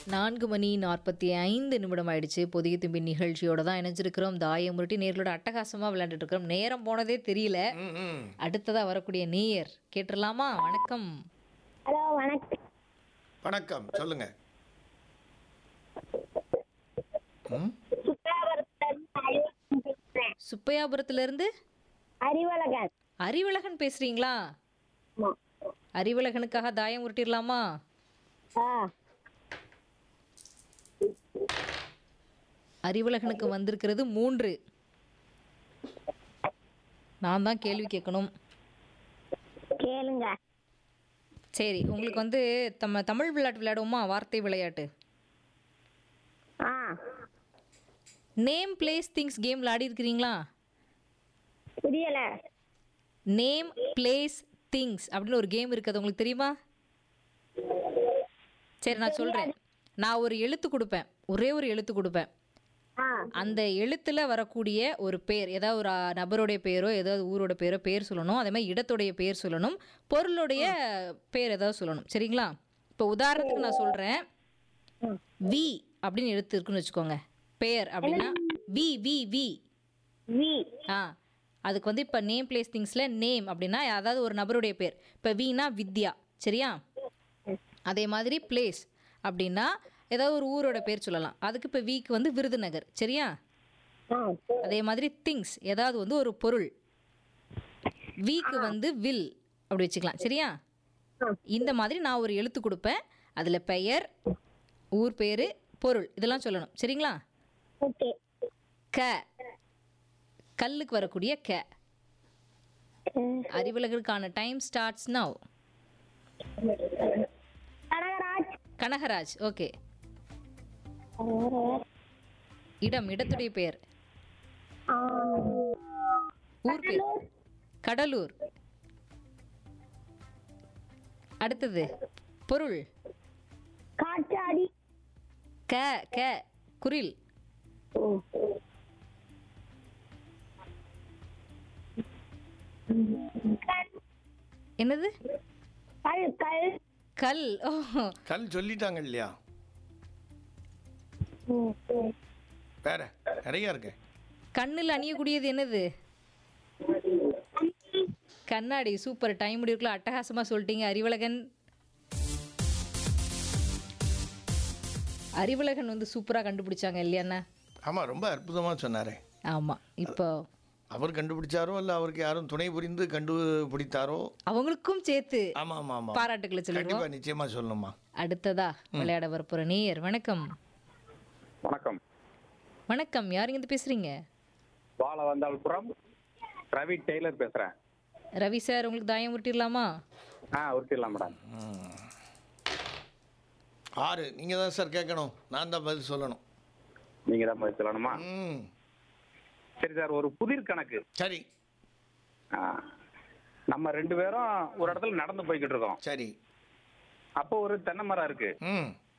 நான்கு மணி நாற்பத்தி ஐந்து நிமிடம் ஆயிடுச்சு புதிய தும்பி நிகழ்ச்சியோட தான் இணைஞ்சிருக்கிறோம் தாயம் முருட்டி நேர்களோட அட்டகாசமாக விளையாண்டுட்டு இருக்கிறோம் நேரம் போனதே தெரியல ம், ம். அடுத்ததா வரக்கூடிய நேயர் கேட்டுடலாமா வணக்கம் ஹலோ வணக்கம் வணக்கம் சொல்லுங்க ம்? சுற்றாபுரத்துல இருந்து அறிவழகன் பேசுறேன் சுப்பையாபுரத்துல இருந்து அறிவழகன் அறிவழகன் பேசுறீங்களா ஆமா. அறிவழகனுக்காக தாயம் உருட்டிடலாமா ஆ அறிவழகனுக்கு வந்திருக்கிறது மூன்று நான் தான் கேள்வி கேட்கணும் கேளுங்க சரி உங்களுக்கு வந்து நம்ம தமிழ் விளையாட்டு விளையாடுவோமா வார்த்தை விளையாட்டு ஆ நேம் பிளேஸ் திங்ஸ் கேம் விளையாடி இருக்கிறீங்களா புரியல நேம் பிளேஸ் திங்ஸ் அப்படின்னு ஒரு கேம் இருக்குது அது உங்களுக்கு தெரியுமா சரி நான் சொல்கிறேன் நான் ஒரு எழுத்து கொடுப்பேன் ஒரே ஒரு எழுத்து கொடுப்பேன் ஆ அந்த எழுத்துல வரக்கூடிய ஒரு பேர் ஏதாவது ஒரு அஹ், நபருடைய பேரோ ஏதாவது ஊரோட பேரோ பேர் சொல்லணும் அதே மாதிரி இடத்துடைய பேர் சொல்லணும் பொருளுடைய பேர் ஏதாவது சொல்லணும் சரிங்களா இப்போ உதாரணத்துக்கு நான் சொல்கிறேன் வி அப்படின்னு எழுத்து இருக்குன்னு வச்சுக்கோங்க பேர் அப்படின்னா வி வி வி வி ஆ அதுக்கு வந்து இப்போ நேம் பிளேஸ் திங்ஸில் நேம் அப்படின்னா அதாவது ஒரு நபருடைய பேர் இப்போ வீணா வித்யா சரியா அதே மாதிரி பிளேஸ் அப்படின்னா ஏதாவது ஒரு ஊரோட பேர் சொல்லலாம் அதுக்கு இப்போ வீக்கு வந்து விருதுநகர் சரியா ஆ அதே மாதிரி திங்ஸ் ஏதாவது வந்து ஒரு பொருள் வீக்கு வந்து வில் அப்படி வச்சுக்கலாம் சரியா இந்த மாதிரி நான் ஒரு எழுத்து கொடுப்பேன் அதில் பெயர் ஊர் பேர் பொருள் இதெல்லாம் சொல்லணும் சரிங்களா ஓகே க கல்லுக்கு வரக்கூடிய க அறிவுலகருக்கான time starts now Kanagaraj Kanagaraj okay இடம் இடத்துடைய பெயர் ஆ, ஊர் பேர் கடலூர் அடுத்தது பொருள் காற்றாடி க க குரில் என்னது கல் கல் கல் ஓ கல் சொல்லிட்டாங்க இல்லையா வேற நிறைய இருக்கு கண்ணில் அணியக்கூடியது என்னது கண்ணாடி சூப்பர் டைம் முடிவுக்குள்ள அட்டகாசமா சொல்லிட்டீங்க அறிவழகன் அறிவழகன் வந்து சூப்பரா கண்டுபிடிச்சாங்க இல்லையாண்ணா ஆமா ரொம்ப அற்புதமா சொன்னாரே ஆமா இப்போ அவர் கண்டுபிடிச்சாரோ இல்ல அவருக்கு யாரும் துணை புரிந்து கண்டுபிடித்தாரோ அவங்களுக்கும் சேர்த்து ஆமா ஆமா ஆமா பாராட்டுகளை சொல்லிடுவோம் கண்டிப்பா நிச்சயமா சொல்லணுமா அடுத்ததா விளையாட வரப்போற நேயர் வணக்கம் வணக்கம் வணக்கம் யாருங்க இருந்து பேசுறீங்க வாழ வந்தால்புரம் ரவி டெய்லர் பேசுறேன் ரவி சார் உங்களுக்கு தாயம் உருட்டிடலாமா ஆ உருட்டிடலாம் மேடம் ஆறு நீங்க தான் சார் கேட்கணும் நான் தான் பதில் சொல்லணும் நீங்க தான் பதில் சொல்லணுமா ம் சரி சார் ஒரு புதிர் கணக்கு சரி ஆ, நம்ம ரெண்டு பேரும் ஒரு இடத்துல நடந்து போய்கிட்டு இருக்கோம் சரி அப்போ ஒரு தென்னை மரம் இருக்கு ம்